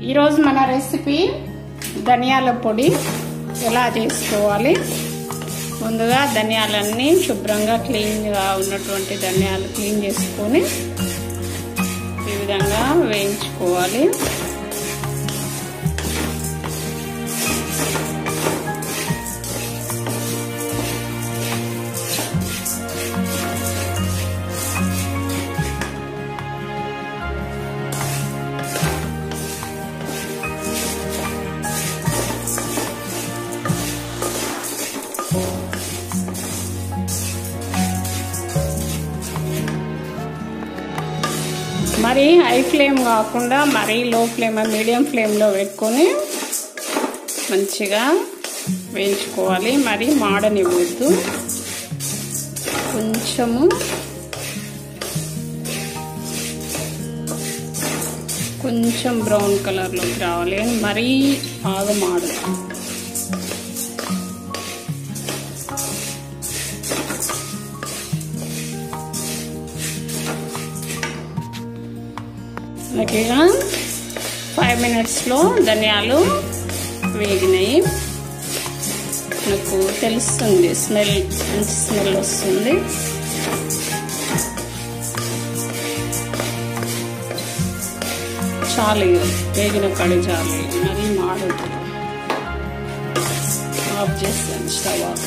ఈరోజు మన రెసిపీ ధనియాల పొడి ఎలా చేసుకోవాలి ముందుగా ధనియాలన్నీ శుభ్రంగా క్లీన్గా ఉన్నటువంటి ధనియాలు క్లీన్ చేసుకొని ఈ విధంగా వేయించుకోవాలి మరి హై ఫ్లేమ్ కాకుండా మరీ లో ఫ్లేమ్ మీడియం ఫ్లేమ్లో పెట్టుకొని మంచిగా వేయించుకోవాలి మరి మాడనివ్వద్దు కొంచెము కొంచెం బ్రౌన్ కలర్లోకి రావాలి మరీ బాగా మాడు ఓకేగా ఫైవ్ మినిట్స్లో ధనియాలు వేగినాయి నాకు తెలుస్తుంది స్మెల్ మంచి స్మెల్ వస్తుంది చాలు వేగిన కడి చాలు మరీ మాడదు ఆఫ్ చేస్తాను స్టవ్ ఆఫ్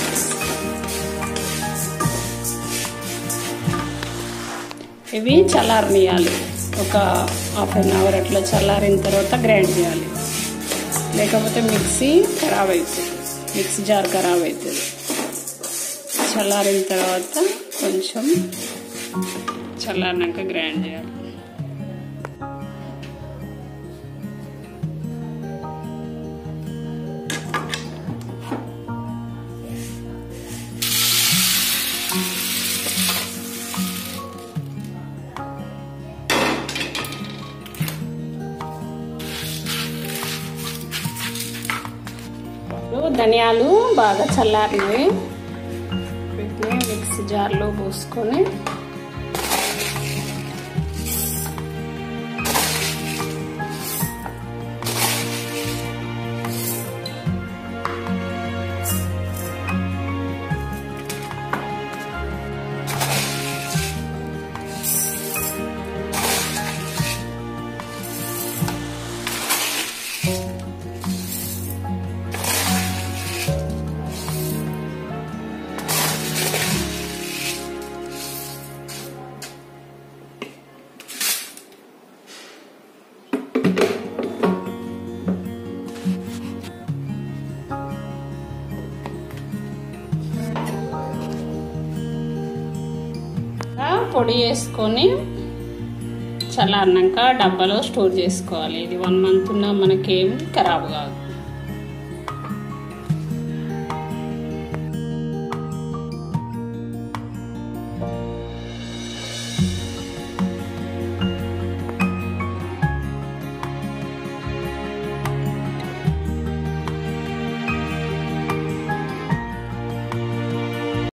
ఇవి చల్లారనియాలి ఒక హాఫ్ అన్ అవర్ అట్లా చల్లారిన తర్వాత గ్రైండ్ చేయాలి లేకపోతే మిక్సీ ఖరాబ్ అవుతుంది మిక్సీ జార్ ఖరాబ్ అవుతుంది చల్లారిన తర్వాత కొంచెం చల్లారినాక గ్రైండ్ చేయాలి ధనియాలు బాగా చల్లారినవి వీటిని మిక్సీ జార్లో పోసుకొని పొడి వేసుకొని చల్లారినాక డబ్బాలో స్టోర్ చేసుకోవాలి ఇది వన్ మంత్ ఉన్న మనకేం ఖరాబ్ కాదు